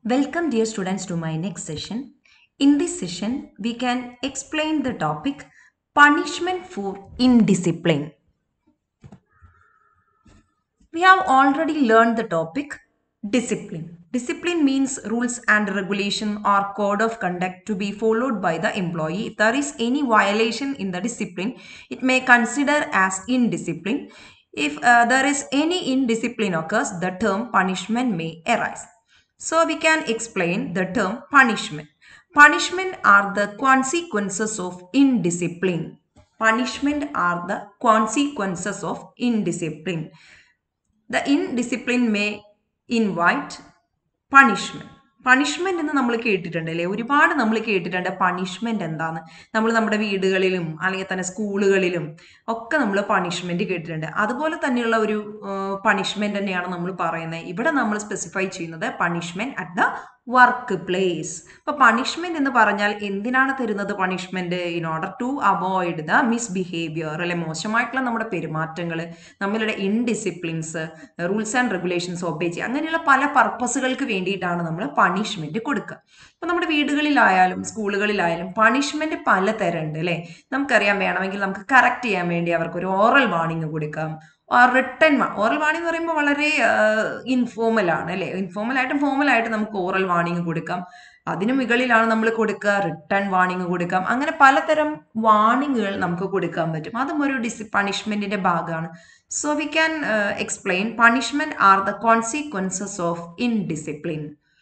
Welcome, dear students, to my next session. In this session, we can explain the topic punishment for indiscipline. We have already learned the topic discipline. Discipline means rules and regulation or code of conduct to be followed by the employee. If there is any violation in the discipline, it may consider as indiscipline. If uh, there is any indiscipline occurs, the term punishment may arise. So we can explain the term punishment. Punishment are the consequences of indiscipline. Punishment are the consequences of indiscipline. The indiscipline may invite punishment punishment എന്ന് നമ്മൾ കേട്ടിട്ടുണ്ട് അല്ലേ ഒരുപാട് നമ്മൾ കേട്ടിട്ടുണ്ട് punishment എന്താന്ന് നമ്മൾ നമ്മുടെ വീടുകളിലും അല്ലെങ്കിൽ തന്നെ സ്കൂളുകളിലും ഒക്കെ നമ്മൾ പണിഷ്മെന്റ് കേട്ടിട്ടുണ്ട് അതുപോലെ തന്നെയുള്ള ഒരു പണിഷ്മെന്റ് തന്നെയാണ് നമ്മൾ പറയുന്നത് ഇവിടെ നമ്മൾ സ്പെസിഫൈ ചെയ്യുന്നത് punishment at the work place അപ്പൊ പണിഷ്മെന്റ് എന്ന് പറഞ്ഞാൽ എന്തിനാണ് തരുന്നത് punishment in order to avoid the misbehaviour അല്ലെ മോശമായിട്ടുള്ള നമ്മുടെ പെരുമാറ്റങ്ങൾ നമ്മളുടെ indisciplines rules and regulations obey ചെയ്യുക അങ്ങനെയുള്ള പല പർപ്പസുകൾക്ക് വേണ്ടിയിട്ടാണ് നമ്മൾ പണിഷ്മെന്റ് കൊടുക്കുക അപ്പൊ നമ്മുടെ വീടുകളിലായാലും സ്കൂളുകളിലായാലും പണിഷ്മെന്റ് പല തരമുണ്ട് അല്ലെ നമുക്കറിയാം വേണമെങ്കിൽ നമുക്ക് കറക്റ്റ് ചെയ്യാൻ വേണ്ടി അവർക്ക് ഒരു ഓറൽ വാണിംഗ് കൊടുക്കാം റിട്ടൺ ഓറൽ വാണിംഗ് എന്ന് പറയുമ്പോൾ വളരെ ഇൻഫോർമൽ ആണ് അല്ലേ ഇൻഫോർമൽ ആയിട്ടും ഫോർമൽ ആയിട്ട് നമുക്ക് ഓറൽ വാണിംഗ് കൊടുക്കാം അതിനു മുകളിലാണ് നമ്മൾ കൊടുക്കുക റിട്ടേൺ വാണിംഗ് കൊടുക്കാം അങ്ങനെ പലതരം വാണിങ്ങുകൾ നമുക്ക് കൊടുക്കാൻ പറ്റും അതും ഒരു ഡിസി പണിഷ്മെന്റിന്റെ ഭാഗമാണ് so we can explain punishment are the consequences of indiscipline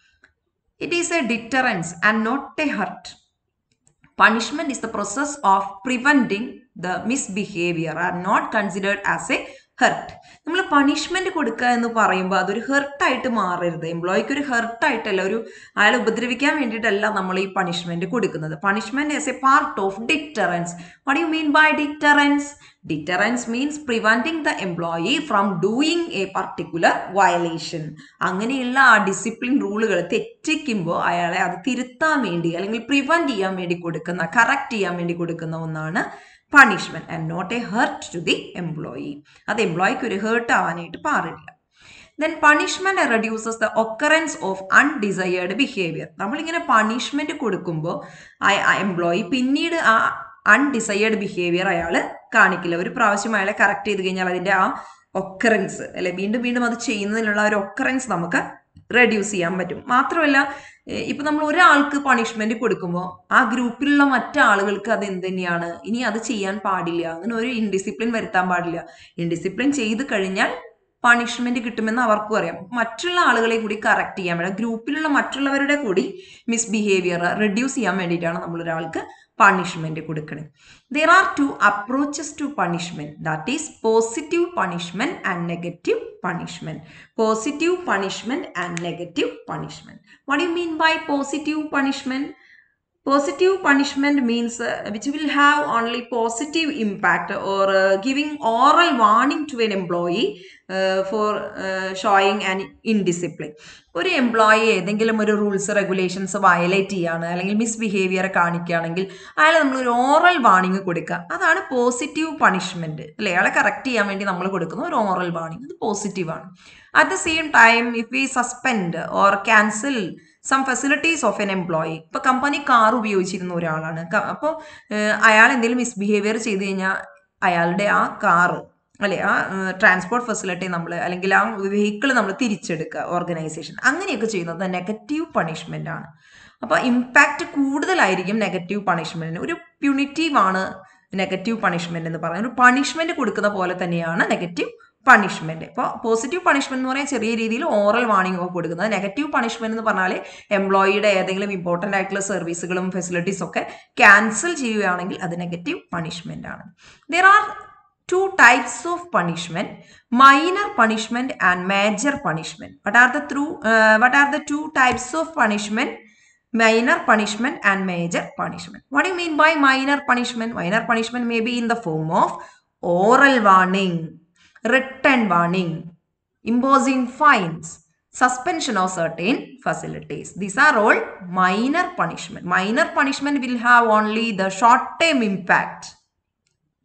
it is a deterrence and not a hurt punishment is the process of preventing the misbehavior are not considered as a hurt നമ്മൾ പണിഷ്മെന്റ് കൊടുക്കുക എന്ന് പറയുമ്പോൾ അതൊരു ഹെർട്ടായിട്ട് മാറരുത് എംപ്ലോയിക്ക് ഒരു ഹെർട്ടായിട്ടല്ല ഒരു അയാളെ ഉപദ്രവിക്കാൻ വേണ്ടിയിട്ടല്ല നമ്മൾ ഈ പണിഷ്മെന്റ് കൊടുക്കുന്നത് punishment as a part of deterrence what you mean by deterrence deterrence means preventing the employee from doing a particular violation അങ്ങനെയുള്ള ആ ഡിസിപ്ലിൻ റൂളുകൾ തെറ്റിക്കുമ്പോൾ അയാളെ അത് തിരുത്താൻ വേണ്ടി അല്ലെങ്കിൽ പ്രിവെന്റ് ചെയ്യാൻ വേണ്ടി കൊടുക്കുന്ന കറക്റ്റ് ചെയ്യാൻ വേണ്ടി കൊടുക്കുന്ന ഒന്നാണ് punishment and not a hurt to the employee അത് എംപ്ലോയിക്ക് ഒരു ഹേർട്ട് ആവാനായിട്ട് പാടില്ല then punishment reduces the occurrence of undesired behaviour നമ്മളിങ്ങനെ പണിഷ്മെന്റ് കൊടുക്കുമ്പോൾ എംപ്ലോയി പിന്നീട് ആ അൺഡിസയേർഡ് ബിഹേവിയർ അയാൾ കാണിക്കില്ല ഒരു പ്രാവശ്യം അയാളെ കറക്റ്റ് ചെയ്ത് കഴിഞ്ഞാൽ അതിന്റെ ആ ഒക്കറൻസ് അല്ലെ വീണ്ടും വീണ്ടും അത് ചെയ്യുന്നതിനുള്ള ഒരു ഒക്കറൻസ് നമുക്ക് റെഡ്യൂസ് ചെയ്യാൻ പറ്റും മാത്രമല്ല ഇപ്പൊ നമ്മൾ ഒരാൾക്ക് പണിഷ്മെന്റ് കൊടുക്കുമ്പോൾ ആ ഗ്രൂപ്പിലുള്ള മറ്റാളുകൾക്ക് അത് എന്ത് തന്നെയാണ് ഇനി അത് ചെയ്യാൻ പാടില്ല അങ്ങനെ ഒരു ഇൻഡിസിപ്ലിൻ വരുത്താൻ പാടില്ല ഇൻഡിസിപ്ലിൻ ചെയ്ത് കഴിഞ്ഞാൽ പണിഷ്മെന്റ് കിട്ടുമെന്ന് അവർക്കും അറിയാം മറ്റുള്ള ആളുകളെ കൂടി കറക്റ്റ് ചെയ്യാൻ വേണ്ടി ഗ്രൂപ്പിലുള്ള മറ്റുള്ളവരുടെ കൂടി മിസ്ബിഹേവിയർ റെഡ്യൂസ് ചെയ്യാൻ വേണ്ടിയിട്ടാണ് നമ്മൾ ഒരാൾക്ക് പണിഷ്മെന്റ് കൊടുക്കണേ there are two approaches to punishment that is positive punishment and negative punishment positive punishment and negative punishment what do you mean by positive punishment positive punishment means uh, which will have only positive impact or uh, giving oral warning to an employee uh, for showing an indiscipline ഒരു employee ഏതെങ്കിലും ഒരു rules regulations violate ചെയ്യാണ് അല്ലെങ്കിൽ misbehaviour കാണിക്കുകയാണെങ്കിൽ അയാൾ നമ്മൾ ഒരു oral warning കൊടുക്കുക അതാണ് പോസിറ്റീവ് പണിഷ്മെന്റ് അല്ലെ അയാളെ കറക്റ്റ് ചെയ്യാൻ വേണ്ടി നമ്മൾ കൊടുക്കുന്ന ഒരു ഓറൽ വാണിംഗ് ഇത് പോസിറ്റീവ് ആണ് at the same time if we suspend or cancel some facilities of an employee ഇപ്പൊ കമ്പനി കാർ ഉപയോഗിച്ചിരുന്ന ഒരാളാണ് അപ്പോൾ അയാൾ എന്തെങ്കിലും മിസ്ബിഹേവിയർ ചെയ്ത് കഴിഞ്ഞാൽ അയാളുടെ ആ കാറ് അല്ലെ ആ ട്രാൻസ്പോർട്ട് ഫെസിലിറ്റി നമ്മൾ അല്ലെങ്കിൽ ആ വെഹിക്കിൾ നമ്മൾ തിരിച്ചെടുക്കുക ഓർഗനൈസേഷൻ അങ്ങനെയൊക്കെ ചെയ്യുന്നത് നെഗറ്റീവ് പണിഷ്മെന്റ് ആണ് അപ്പോൾ ഇമ്പാക്റ്റ് കൂടുതലായിരിക്കും നെഗറ്റീവ് പണിഷ്മെന്റിന് ഒരു പ്യൂണിറ്റീവ് ആണ് നെഗറ്റീവ് പണിഷ്മെന്റ് എന്ന് പറയുന്നത് ഒരു പണിഷ്മെന്റ് കൊടുക്കുന്ന പോലെ തന്നെയാണ് നെഗറ്റീവ് പണിഷ്മെന്റ് ഇപ്പോൾ പോസിറ്റീവ് പണിഷ്മെന്റ് എന്ന് പറയാൻ ചെറിയ രീതിയിൽ ഓറൽ വാണിംഗ് ഒക്കെ കൊടുക്കുന്നത് നെഗറ്റീവ് പണിഷ്മെന്റ് എന്ന് പറഞ്ഞാൽ എംപ്ലോയിയുടെ ഏതെങ്കിലും ഇമ്പോർട്ടൻ്റ് ആയിട്ടുള്ള സർവീസുകളും ഫെസിലിറ്റീസും ഒക്കെ ക്യാൻസൽ ചെയ്യുകയാണെങ്കിൽ അത് നെഗറ്റീവ് പണിഷ്മെന്റ് ആണ് there are two types of punishment minor punishment and major punishment what are the true uh, what are the two types of punishment minor punishment and major punishment what do you mean by minor punishment minor punishment may be in the form of oral warning written warning imposing fines suspension of certain facilities these are all minor punishment minor punishment will have only the short term impact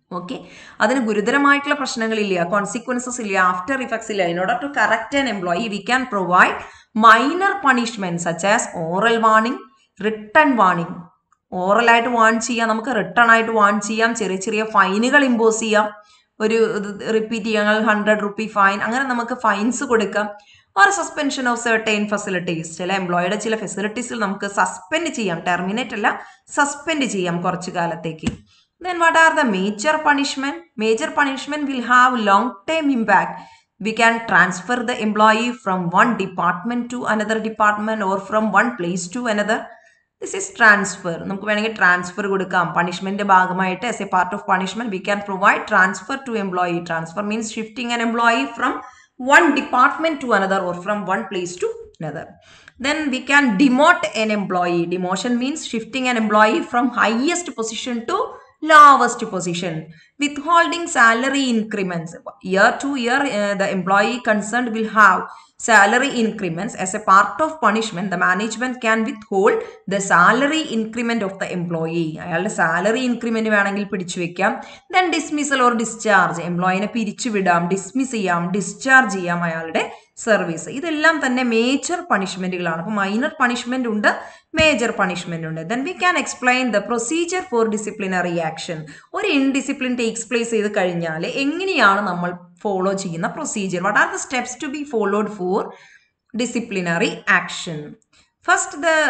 okay അതിന് ഗുരുതരമായിട്ടുള്ള പ്രശ്നങ്ങളില്ല consequences ഇല്ല after effects ഇല്ല in order to correct an employee we can provide minor punishment such as oral warning written warning ഓറലായിട്ട് warn ചെയ്യാം നമുക്ക് return ആയിട്ട് warn ചെയ്യാം ചെറിയ ചെറിയ ഫൈനുകൾ ഇമ്പോസ് ചെയ്യാം ഒരു റിപ്പീറ്റ് ചെയ്യാൻ ഹൺഡ്രഡ് റുപ്പി ഫൈൻ അങ്ങനെ നമുക്ക് ഫൈൻസ് കൊടുക്കാം or suspension of certain facilities ചില എംപ്ലോയിയുടെ ചില ഫെസിലിറ്റീസിൽ നമുക്ക് സസ്പെൻഡ് ചെയ്യാം ടെർമിനേറ്റ് അല്ല സസ്പെൻഡ് ചെയ്യാം കുറച്ചു കാലത്തേക്ക് then what are the major punishment major punishment will have long time impact we can transfer the employee from one department to another department or from one place to another this is transfer നമുക്ക് വേണമെങ്കിൽ transfer കൊടുക്കാം punishment ഭാഗമായിട്ട് as a part of punishment we can provide transfer to employee transfer means shifting an employee from one department to another or from one place to another then we can demote an employee demotion means shifting an employee from highest position to lowest position withholding salary increments year to year uh, the employee concerned will have salary increments as a part of punishment the management can withhold the salary increment of the employee അയാളുടെ salary increment വേണമെങ്കിൽ പിടിച്ചു വെക്കാം then dismissal or discharge എംപ്ലോയിനെ പിരിച്ചുവിടാം dismiss ചെയ്യാം discharge ചെയ്യാം അയാളുടെ service ഇതെല്ലാം തന്നെ മേജർ പണിഷ്മെന്റുകളാണ് അപ്പോൾ മൈനർ പണിഷ്മെന്റ് ഉണ്ട് മേജർ പണിഷ്മെന്റ് ഉണ്ട് then we can explain the procedure for disciplinary action ഒരു ഇൻഡിസിപ്ലിൻ ടേക്സ് പ്ലേസ് ചെയ്ത് കഴിഞ്ഞാൽ എങ്ങനെയാണ് നമ്മൾ ഫോളോ ചെയ്യുന്ന procedure what are the steps to be followed for disciplinary action first the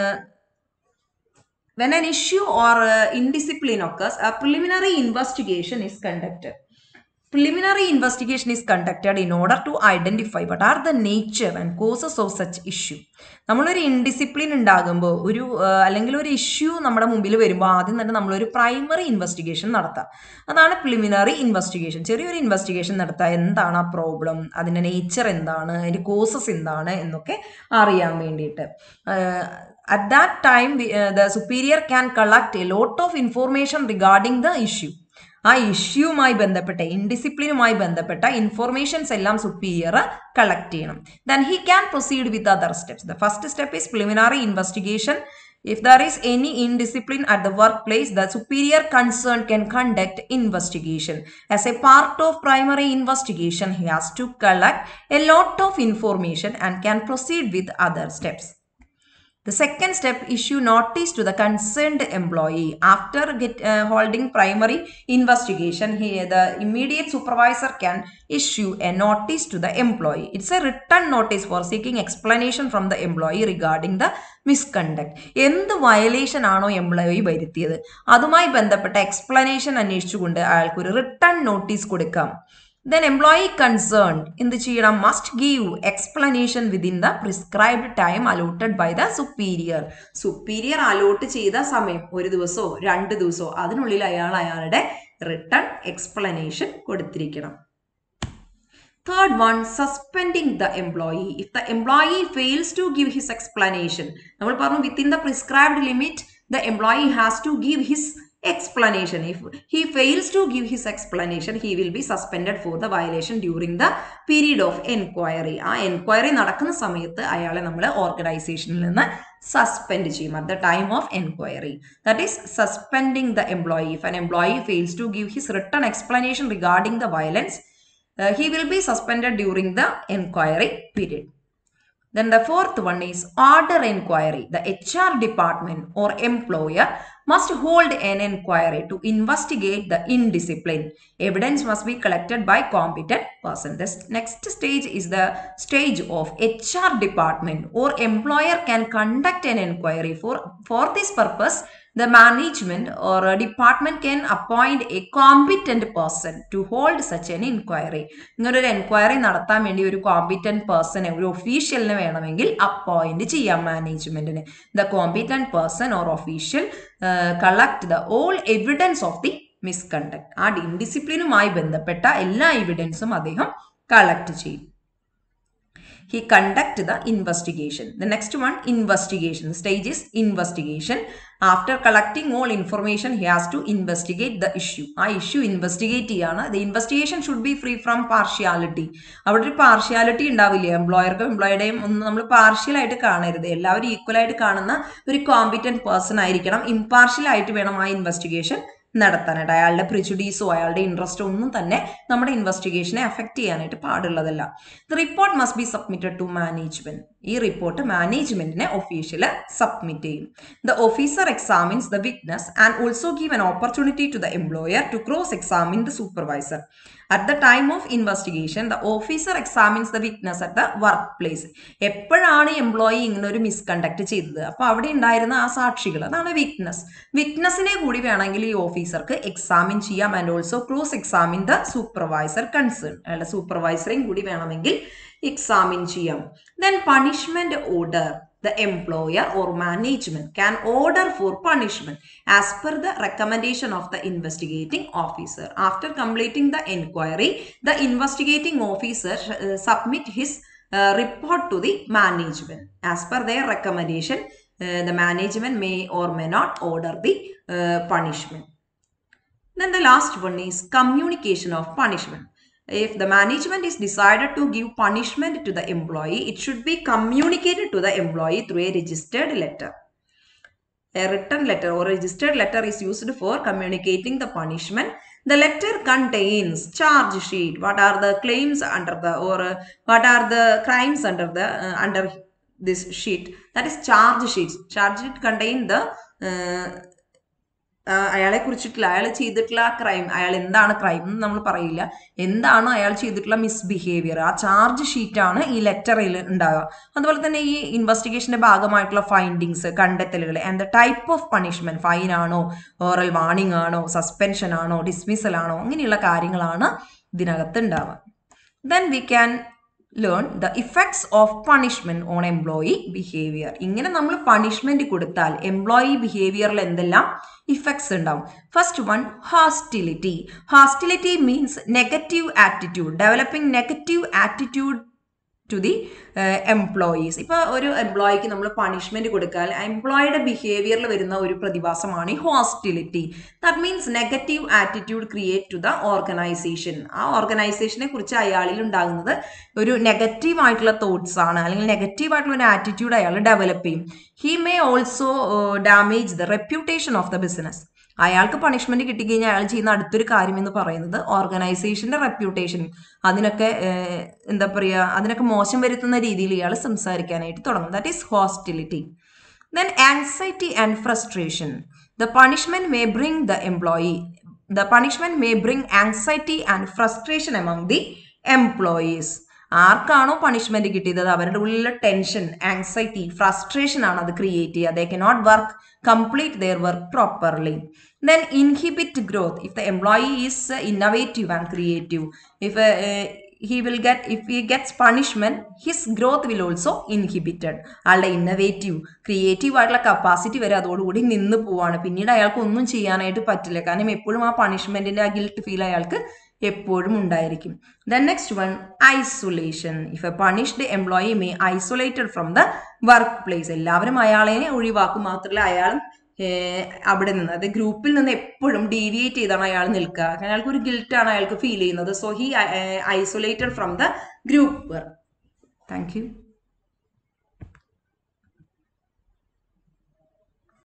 when an issue or uh, indiscipline occurs, a preliminary investigation is conducted. Preliminary investigation is conducted in order to identify what are the nature and causes of such issue. നമ്മളൊരു indiscipline ഉണ്ടാകുമ്പോൾ ഒരു ആ, അല്ലെങ്കിൽ ഒരു issue നമ്മുടെ മുമ്പിൽ വരുമ്പോൾ ആദ്യം തന്നെ നമ്മളൊരു പ്രൈമറി ഇൻവെസ്റ്റിഗേഷൻ നടത്താം അതാണ് പ്രിലിമിനറി ഇൻവെസ്റ്റിഗേഷൻ ചെറിയൊരു ഇൻവെസ്റ്റിഗേഷൻ നടത്തുക എന്താണ് ആ പ്രോബ്ലം അതിൻ്റെ നേച്ചർ എന്താണ് അതിൻ്റെ കോസസ് എന്താണ് എന്നൊക്കെ അറിയാൻ വേണ്ടിയിട്ട് at that time the superior can collect a lot of information regarding the issue ആ ഇഷ്യൂവുമായി ബന്ധപ്പെട്ട ഇൻഡിസിപ്ലിനുമായി ബന്ധപ്പെട്ട ഇൻഫോർമേഷൻസ് എല്ലാം സുപ്പീരിയർ കളക്ട് ചെയ്യണം then he can proceed with other steps the first step is preliminary investigation If there is any indiscipline at the workplace, the superior concerned can conduct investigation. As a part of primary investigation, he has to collect a lot of information and can proceed with other steps. The second step issue notice to the concerned employee after get, uh, holding primary investigation. He, the immediate supervisor can issue a notice to the employee. It's a written notice for seeking explanation from the employee regarding the misconduct. എന്ത് violation ആണോ employee വരുത്തിയത് അതുമായി ബന്ധപ്പെട്ട explanation അന്വേഷിച്ചുകൊണ്ട് അയാൾക്ക് ഒരു written notice കൊടുക്കാം then employee concern എന്ത് ചെയ്യണം must give explanation within the prescribed time allotted by the superior superior allot ചെയ്ത സമയം ഒരു ദിവസമോ രണ്ട് ദിവസമോ അതിനുള്ളിൽ അയാൾ അയാളുടെ റിട്ടേൺ എക്സ്പ്ലനേഷൻ കൊടുത്തിരിക്കണം third one suspending the employee if the employee fails to give his explanation നമ്മൾ പറഞ്ഞു within the prescribed limit the employee has to give his explanation if he fails to give his explanation he will be suspended for the violation during the period of enquiry ആ enquiry നടക്കുന്ന സമയത്ത് അയാളെ നമ്മൾ ഓർഗനൈസേഷനിൽ നിന്ന് suspend ചെയ്യും at the time of enquiry that is suspending the employee if an employee fails to give his written explanation regarding the violence uh, he will be suspended during the enquiry period then the fourth one is order inquiry. The HR department or employer must hold an inquiry to investigate the indiscipline. Evidence must be collected by competent person. The next stage is the stage of HR department or employer can conduct an inquiry. For, for this purpose, the management or a department can appoint a competent person to hold such an inquiry. ഇങ്ങനെ ഒരു enquiry നടത്താൻ വേണ്ടി ഒരു competent പേഴ്സണെ ഒരു ഒഫീഷ്യലിനെ വേണമെങ്കിൽ appoint ചെയ്യാം മാനേജ്മെന്റിന് the competent person or official collect the all evidence of the misconduct ആ ഇൻഡിസിപ്ലിനുമായി ബന്ധപ്പെട്ട എല്ലാ എവിഡൻസും അദ്ദേഹം കളക്ട് ചെയ്യും he conduct the investigation the next one investigation the stage is investigation after collecting all information he has to investigate the issue ആ issue investigate ചെയ്യാണ് the investigation should be free from partiality അവിടെ ഒരു partiality ഉണ്ടാവില്ല എംപ്ലോയർക്കും എംപ്ലോയിയുടെയും ഒന്നും നമ്മൾ partial ആയിട്ട് കാണരുത് എല്ലാവരും ഈക്വൽ ആയിട്ട് കാണുന്ന ഒരു കോമ്പിറ്റന്റ് പേഴ്സൺ ആയിരിക്കണം ഇമ്പാർഷ്യൽ ആയിട്ട് വേണം ആ ഇൻവെസ്റ്റിഗേഷൻ നടത്താനായിട്ട് അയാളുടെ പ്രിജുഡീസോ അയാളുടെ ഇൻട്രസ്റ്റോ ഒന്നും തന്നെ നമ്മുടെ ഇൻവെസ്റ്റിഗേഷനെ അഫക്റ്റ് ചെയ്യാനായിട്ട് പാടുള്ളതല്ല the report must be submitted to management ഈ റിപ്പോർട്ട് മാനേജ്മെന്റിനെ ഒഫീഷ്യല് സബ്മിറ്റ് ചെയ്യും the officer examines the witness and also give an opportunity to the employer to cross examine the supervisor. At the time of investigation, the officer examines the witness at the workplace. എപ്പോഴാണ് employee ഇങ്ങനെ ഒരു misconduct ചെയ്തത് അപ്പൊ അവിടെ ഉണ്ടായിരുന്ന ആ സാക്ഷികൾ അതാണ് വിറ്റ്നസ് വിറ്റ്നസിനെ കൂടി വേണമെങ്കിൽ ഈ ഓഫീസർക്ക് എക്സാമിൻ ചെയ്യാം and also close examine the supervisor concern അയാളുടെ സൂപ്പർവൈസറെയും കൂടി വേണമെങ്കിൽ എക്സാമിൻ ചെയ്യാം then punishment order the employer or management can order for punishment as per the recommendation of the investigating officer. After completing the inquiry, the investigating officer uh, submit his uh, report to the management. As per their recommendation, uh, the management may or may not order the uh, punishment. Then the last one is communication of punishment. If the management is decided to give punishment to the employee, it should be communicated to the employee through a registered letter. A written letter or registered letter is used for communicating the punishment. The letter contains charge sheet. What are the claims under the or uh, what are the crimes under the uh, under this sheet? That is charge sheets. Charge sheet contain the uh, അയാളെ കുറിച്ചിട്ടുള്ള അയാൾ ചെയ്തിട്ടുള്ള ആ crime അയാൾ എന്താണ് crime എന്ന് നമ്മൾ പറയില്ല എന്താണ് അയാൾ ചെയ്തിട്ടുള്ള മിസ്ബിഹേവിയർ ആ ചാർജ് ഷീറ്റാണ് ഈ ലെറ്ററിൽ ഉണ്ടാവുക അതുപോലെ തന്നെ ഈ ഇൻവെസ്റ്റിഗേഷന്റെ ഭാഗമായിട്ടുള്ള ഫൈൻഡിങ്സ് കണ്ടെത്തലുകൾ and the type of punishment fine ആണോ ഓറൽ വാണിംഗ് ആണോ സസ്പെൻഷൻ ആണോ ഡിസ്മിസൽ ആണോ അങ്ങനെയുള്ള കാര്യങ്ങളാണ് ഇതിനകത്ത് ഉണ്ടാവുക then we can learn the effects of punishment on employee behaviour ഇങ്ങനെ നമ്മൾ പണിഷ്മെന്റ് കൊടുത്താൽ എംപ്ലോയി ബിഹേവിയറിൽ എന്തെല്ലാം ഇഫക്ട്സ് ഉണ്ടാവും first one hostility hostility means negative attitude developing negative attitude to the employees ഇപ്പോൾ ഒരു എംപ്ലോയിക്ക് നമ്മൾ പണിഷ്മെന്റ് കൊടുക്കാൻ എംപ്ലോയിയുടെ ബിഹേവിയറിൽ വരുന്ന ഒരു പ്രതിഭാസമാണ് ഈ hostility that means negative attitude create to the organisation ആ ഓർഗനൈസേഷനെ കുറിച്ച് അയാളിൽ ഉണ്ടാകുന്നത് ഒരു നെഗറ്റീവ് ആയിട്ടുള്ള തോട്ട്സ് ആണ് അല്ലെങ്കിൽ നെഗറ്റീവ് ആയിട്ടുള്ള ഒരു ആറ്റിറ്റ്യൂഡ് അയാൾ ഡെവലപ്പ് ചെയ്യും he may also damage the reputation of the business അയാൾക്ക് പണിഷ്മെന്റ് കിട്ടിക്കഴിഞ്ഞാൽ അയാൾ ചെയ്യുന്ന അടുത്തൊരു കാര്യം എന്ന് പറയുന്നത് ഓർഗനൈസേഷന്റെ റെപ്യൂട്ടേഷൻ അതിനൊക്കെ എന്താ പറയുക അതിനൊക്കെ മോശം വരുത്തുന്ന രീതിയിൽ ഇയാൾ സംസാരിക്കാനായിട്ട് തുടങ്ങും that is hostility then anxiety and frustration the punishment may bring the employee the punishment may bring anxiety and frustration among the employees ആർക്കാണോ പണിഷ്മെന്റ് കിട്ടിയത് അവരുടെ ഉള്ളിലെ ടെൻഷൻ ആങ്സൈറ്റി ഫ്രസ്ട്രേഷൻ ആണ് അത് ക്രിയേറ്റ് ചെയ്യുക they cannot work complete their work properly then inhibit growth if the employee is innovative and creative if he will get if he gets punishment his growth will also inhibited ആളുടെ innovative creative ആയിട്ടുള്ള capacity വരെ അതോടുകൂടി നിന്ന് പോവാണ് പിന്നീട് അയാൾക്ക് ഒന്നും ചെയ്യാനായിട്ട് പറ്റില്ല കാരണം എപ്പോഴും ആ പണിഷ്മെന്റിന്റെ ആ ഗിൽട്ട് ഫീൽ അയാൾക്ക് എപ്പോഴും ഉണ്ടായിരിക്കും the next one isolation if a punished employee may isolated from the work place എല്ലാവരും അയാളെ ഒഴിവാക്കും മാത്രമല്ല അയാളും അവിടെ നിന്ന് അത് ഗ്രൂപ്പിൽ നിന്ന് എപ്പോഴും ഡീവിയേറ്റ് ചെയ്താണ് അയാൾ നിൽക്കുക അയാൾക്ക് ഒരു ഗിൽട്ടാണ് അയാൾക്ക് ഫീൽ ചെയ്യുന്നത് so he isolated from the group thank U